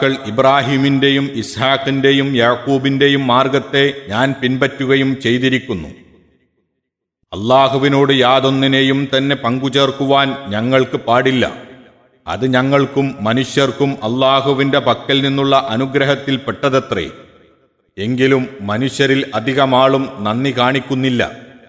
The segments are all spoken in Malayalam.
മക്കൾ ഇബ്രാഹിമിന്റെയും ഇസ്ഹാക്കിന്റെയും യാക്കൂബിന്റെയും മാർഗത്തെ ഞാൻ പിൻപറ്റുകയും ചെയ്തിരിക്കുന്നു അള്ളാഹുവിനോട് യാതൊന്നിനെയും തന്നെ പങ്കുചേർക്കുവാൻ ഞങ്ങൾക്ക് പാടില്ല അത് ഞങ്ങൾക്കും മനുഷ്യർക്കും അള്ളാഹുവിന്റെ പക്കൽ നിന്നുള്ള അനുഗ്രഹത്തിൽപ്പെട്ടതത്രേ എങ്കിലും മനുഷ്യരിൽ അധികമാളും നന്ദി കാണിക്കുന്നില്ല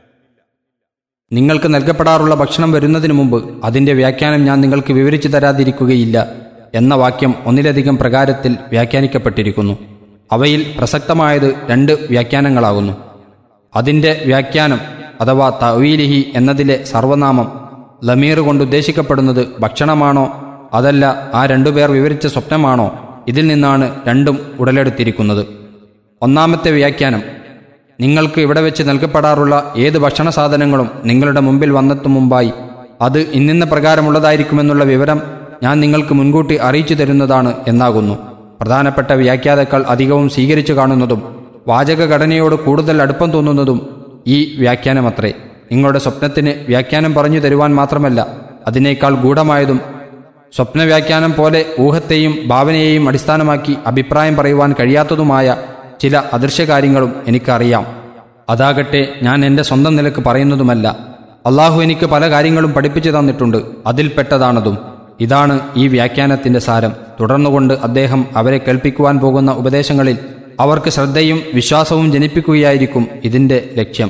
നിങ്ങൾക്ക് നൽകപ്പെടാറുള്ള ഭക്ഷണം വരുന്നതിന് മുമ്പ് അതിന്റെ വ്യാഖ്യാനം ഞാൻ നിങ്ങൾക്ക് വിവരിച്ചു തരാതിരിക്കുകയില്ല എന്ന വാക്യം ഒന്നിലധികം പ്രകാരത്തിൽ വ്യാഖ്യാനിക്കപ്പെട്ടിരിക്കുന്നു അവയിൽ പ്രസക്തമായത് രണ്ട് വ്യാഖ്യാനങ്ങളാകുന്നു അതിന്റെ വ്യാഖ്യാനം അഥവാ തവീലിഹി എന്നതിലെ സർവനാമം ലമീർ കൊണ്ട് ഉദ്ദേശിക്കപ്പെടുന്നത് ഭക്ഷണമാണോ അതല്ല ആ രണ്ടുപേർ വിവരിച്ച സ്വപ്നമാണോ ഇതിൽ നിന്നാണ് രണ്ടും ഉടലെടുത്തിരിക്കുന്നത് ഒന്നാമത്തെ വ്യാഖ്യാനം നിങ്ങൾക്ക് ഇവിടെ വെച്ച് നൽകപ്പെടാറുള്ള ഏത് ഭക്ഷണ സാധനങ്ങളും നിങ്ങളുടെ മുമ്പിൽ വന്നെത്തും മുമ്പായി അത് ഇന്നിന്ന പ്രകാരമുള്ളതായിരിക്കുമെന്നുള്ള വിവരം ഞാൻ നിങ്ങൾക്ക് മുൻകൂട്ടി അറിയിച്ചു തരുന്നതാണ് എന്നാകുന്നു പ്രധാനപ്പെട്ട വ്യാഖ്യാതാക്കൾ അധികവും സ്വീകരിച്ചു കാണുന്നതും വാചകഘടനയോട് കൂടുതൽ അടുപ്പം തോന്നുന്നതും ഈ വ്യാഖ്യാനമത്രേ നിങ്ങളുടെ സ്വപ്നത്തിന് വ്യാഖ്യാനം പറഞ്ഞു തരുവാൻ മാത്രമല്ല അതിനേക്കാൾ ഗൂഢമായതും സ്വപ്നവ്യാഖ്യാനം പോലെ ഊഹത്തെയും ഭാവനയെയും അടിസ്ഥാനമാക്കി അഭിപ്രായം പറയുവാൻ കഴിയാത്തതുമായ ചില അദൃശ്യകാര്യങ്ങളും എനിക്കറിയാം അതാകട്ടെ ഞാൻ എൻ്റെ സ്വന്തം നിലക്ക് പറയുന്നതുമല്ല അള്ളാഹു എനിക്ക് പല കാര്യങ്ങളും പഠിപ്പിച്ചു തന്നിട്ടുണ്ട് അതിൽപ്പെട്ടതാണതും ഇതാണ് ഈ വ്യാഖ്യാനത്തിന്റെ സാരം തുടർന്നുകൊണ്ട് അദ്ദേഹം അവരെ കേൾപ്പിക്കുവാൻ പോകുന്ന ഉപദേശങ്ങളിൽ അവർക്ക് ശ്രദ്ധയും വിശ്വാസവും ജനിപ്പിക്കുകയായിരിക്കും ഇതിന്റെ ലക്ഷ്യം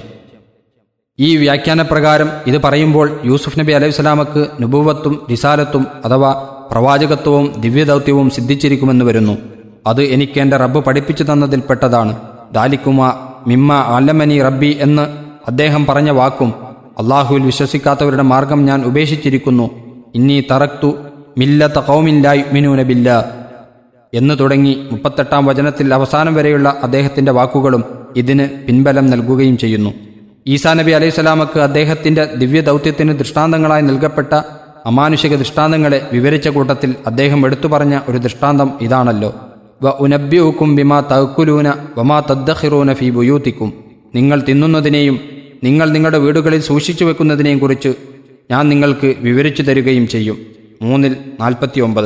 ഈ വ്യാഖ്യാനപ്രകാരം ഇത് പറയുമ്പോൾ യൂസുഫ് നബി അലൈഹി സ്വലാമക്ക് നുബുവത്തും റിസാലത്തും അഥവാ പ്രവാചകത്വവും ദിവ്യദൗത്യവും സിദ്ധിച്ചിരിക്കുമെന്ന് വരുന്നു അത് എനിക്ക് എൻ്റെ റബ്ബ് പഠിപ്പിച്ചു തന്നതിൽപ്പെട്ടതാണ് ദാലിക്കുമ മിമ്മ അല്ലമനി റബ്ബി എന്ന് അദ്ദേഹം പറഞ്ഞ വാക്കും അള്ളാഹുവിൽ വിശ്വസിക്കാത്തവരുടെ മാർഗം ഞാൻ ഉപേക്ഷിച്ചിരിക്കുന്നു ഇന്നി തറക്തു മില്ലത്ത കൗമില്ലായ് മിനൂനബില്ല എന്ന് തുടങ്ങി മുപ്പത്തെട്ടാം വചനത്തിൽ അവസാനം വരെയുള്ള അദ്ദേഹത്തിന്റെ വാക്കുകളും ഇതിന് പിൻബലം നൽകുകയും ചെയ്യുന്നു ഈസാ നബി അലൈഹി സ്വലാമക്ക് അദ്ദേഹത്തിന്റെ ദിവ്യദൗത്യത്തിന് ദൃഷ്ടാന്തങ്ങളായി നൽകപ്പെട്ട അമാനുഷിക ദൃഷ്ടാന്തങ്ങളെ വിവരിച്ച കൂട്ടത്തിൽ അദ്ദേഹം എടുത്തു പറഞ്ഞ ഒരു ദൃഷ്ടാന്തം ഇതാണല്ലോ വ ഉനബ്യുക്കും ബിമാ തക്കുലൂന വമാ തദ്ദഹിറൂന ഫി ബുയൂത്തിക്കും നിങ്ങൾ തിന്നുന്നതിനെയും നിങ്ങൾ നിങ്ങളുടെ വീടുകളിൽ സൂക്ഷിച്ചു വെക്കുന്നതിനെയും കുറിച്ച് ഞാൻ നിങ്ങൾക്ക് വിവരിച്ചു തരികയും ചെയ്യും മൂന്നിൽ നാൽപ്പത്തിയൊമ്പത്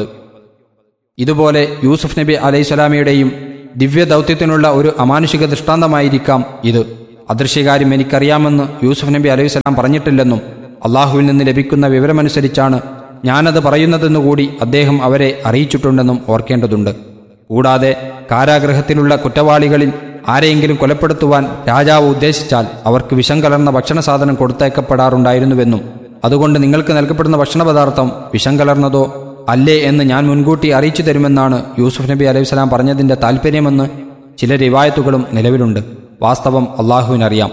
ഇതുപോലെ യൂസുഫ് നബി അലൈഹിസ്വലാമയുടെയും ദിവ്യദൗത്യത്തിനുള്ള ഒരു അമാനുഷിക ദൃഷ്ടാന്തമായിരിക്കാം ഇത് അദൃശ്യകാര്യം എനിക്കറിയാമെന്ന് യൂസുഫ് നബി അലൈഹിസ്സലാം പറഞ്ഞിട്ടില്ലെന്നും അള്ളാഹുവിൽ നിന്ന് ലഭിക്കുന്ന വിവരമനുസരിച്ചാണ് ഞാനത് പറയുന്നതെന്നുകൂടി അദ്ദേഹം അവരെ അറിയിച്ചിട്ടുണ്ടെന്നും ഓർക്കേണ്ടതുണ്ട് കൂടാതെ കാരാഗ്രഹത്തിലുള്ള കുറ്റവാളികളിൽ ആരെയെങ്കിലും കൊലപ്പെടുത്തുവാൻ രാജാവ് ഉദ്ദേശിച്ചാൽ അവർക്ക് വിഷം കലർന്ന ഭക്ഷണ സാധനം കൊടുത്തേക്കപ്പെടാറുണ്ടായിരുന്നുവെന്നും അതുകൊണ്ട് നിങ്ങൾക്ക് നൽകപ്പെടുന്ന ഭക്ഷണപദാർത്ഥം വിഷം കലർന്നതോ അല്ലേ എന്ന് ഞാൻ മുൻകൂട്ടി അറിയിച്ചു തരുമെന്നാണ് യൂസുഫ് നബി അലൈഹി സ്വലാം പറഞ്ഞതിന്റെ താല്പര്യമെന്ന് ചില റിവായത്തുകളും നിലവിലുണ്ട് വാസ്തവം അള്ളാഹുവിനറിയാം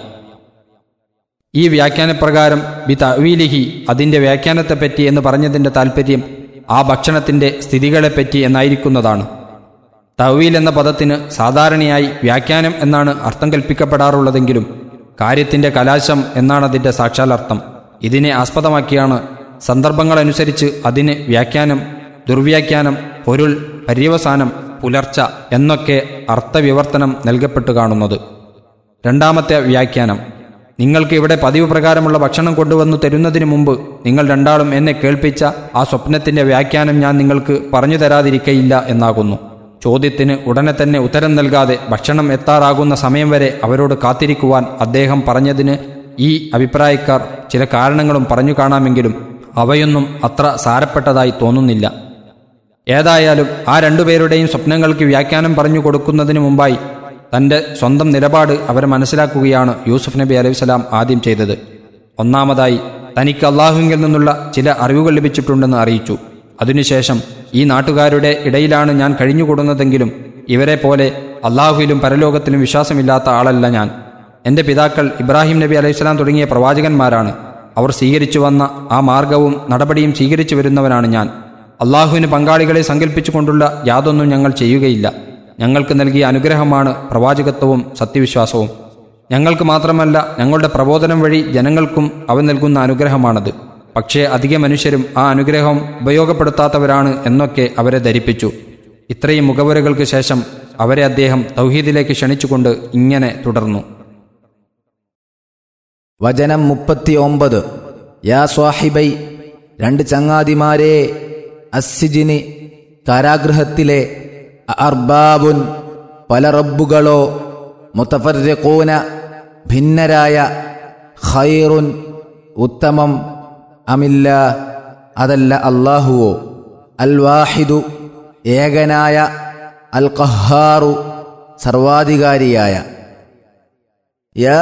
ഈ വ്യാഖ്യാനപ്രകാരം ബി തവീലിഹി അതിന്റെ വ്യാഖ്യാനത്തെപ്പറ്റി എന്ന് പറഞ്ഞതിന്റെ താല്പര്യം ആ ഭക്ഷണത്തിന്റെ സ്ഥിതികളെപ്പറ്റി എന്നായിരിക്കുന്നതാണ് തവീൽ എന്ന പദത്തിന് സാധാരണയായി വ്യാഖ്യാനം എന്നാണ് അർത്ഥം കൽപ്പിക്കപ്പെടാറുള്ളതെങ്കിലും കാര്യത്തിന്റെ കലാശം എന്നാണ് അതിന്റെ സാക്ഷാൽ അർത്ഥം ഇതിനെ ആസ്പദമാക്കിയാണ് സന്ദർഭങ്ങളനുസരിച്ച് അതിന് വ്യാഖ്യാനം ദുർവ്യാഖ്യാനം പൊരുൾ പര്യവസാനം പുലർച്ച എന്നൊക്കെ അർത്ഥവിവർത്തനം നൽകപ്പെട്ടു കാണുന്നത് രണ്ടാമത്തെ വ്യാഖ്യാനം നിങ്ങൾക്ക് ഇവിടെ പതിവ് പ്രകാരമുള്ള ഭക്ഷണം കൊണ്ടുവന്നു തരുന്നതിന് മുമ്പ് നിങ്ങൾ രണ്ടാളും എന്നെ കേൾപ്പിച്ച ആ സ്വപ്നത്തിന്റെ വ്യാഖ്യാനം ഞാൻ നിങ്ങൾക്ക് പറഞ്ഞു തരാതിരിക്കയില്ല എന്നാകുന്നു ചോദ്യത്തിന് ഉടനെ തന്നെ ഉത്തരം നൽകാതെ ഭക്ഷണം എത്താറാകുന്ന സമയം വരെ അവരോട് കാത്തിരിക്കുവാൻ അദ്ദേഹം പറഞ്ഞതിന് ഈ അഭിപ്രായക്കാർ ചില കാരണങ്ങളും പറഞ്ഞു കാണാമെങ്കിലും അവയൊന്നും അത്ര സാരപ്പെട്ടതായി തോന്നുന്നില്ല ഏതായാലും ആ രണ്ടുപേരുടെയും സ്വപ്നങ്ങൾക്ക് വ്യാഖ്യാനം പറഞ്ഞു കൊടുക്കുന്നതിന് മുമ്പായി തന്റെ സ്വന്തം നിലപാട് അവരെ മനസ്സിലാക്കുകയാണ് യൂസുഫ് നബി അലൈഹി സ്വലാം ആദ്യം ചെയ്തത് ഒന്നാമതായി തനിക്ക് അള്ളാഹുവിൽ നിന്നുള്ള ചില അറിവുകൾ ലഭിച്ചിട്ടുണ്ടെന്ന് അറിയിച്ചു അതിനുശേഷം ഈ നാട്ടുകാരുടെ ഇടയിലാണ് ഞാൻ കഴിഞ്ഞുകൂടുന്നതെങ്കിലും ഇവരെ പോലെ അള്ളാഹുവിലും പരലോകത്തിലും വിശ്വാസമില്ലാത്ത ആളല്ല ഞാൻ എന്റെ പിതാക്കൾ ഇബ്രാഹിം നബി അലൈഹിസ്ലാം തുടങ്ങിയ പ്രവാചകന്മാരാണ് അവർ സ്വീകരിച്ചു വന്ന ആ മാർഗവും നടപടിയും സ്വീകരിച്ചു വരുന്നവനാണ് ഞാൻ അള്ളാഹുവിന് പങ്കാളികളെ സങ്കല്പിച്ചുകൊണ്ടുള്ള യാതൊന്നും ഞങ്ങൾ ചെയ്യുകയില്ല ഞങ്ങൾക്ക് നൽകിയ അനുഗ്രഹമാണ് പ്രവാചകത്വവും സത്യവിശ്വാസവും ഞങ്ങൾക്ക് മാത്രമല്ല ഞങ്ങളുടെ പ്രബോധനം വഴി ജനങ്ങൾക്കും അവൻ നൽകുന്ന അനുഗ്രഹമാണത് പക്ഷേ അധിക മനുഷ്യരും ആ അനുഗ്രഹം ഉപയോഗപ്പെടുത്താത്തവരാണ് എന്നൊക്കെ അവരെ ധരിപ്പിച്ചു ഇത്രയും മുഖവരകൾക്ക് ശേഷം അവരെ അദ്ദേഹം തൗഹീദിലേക്ക് ക്ഷണിച്ചുകൊണ്ട് ഇങ്ങനെ തുടർന്നു വചനം മുപ്പത്തി ഒമ്പത് യാ സ്വാഹിബൈ രണ്ട് ചങ്ങാതിമാരെ അസ്സിജിന് കാരാഗൃഹത്തിലെ അർബാബുൻ പല റബ്ബുകളോ മുത്തഫർഖൂന ഭിന്നരായ ഖൈറുൻ ഉത്തമം അമില്ല അതല്ല അള്ളാഹുവോ അൽ വാഹിദു ഏകനായ അൽ ഖഹാറു സർവാധികാരിയായ യാ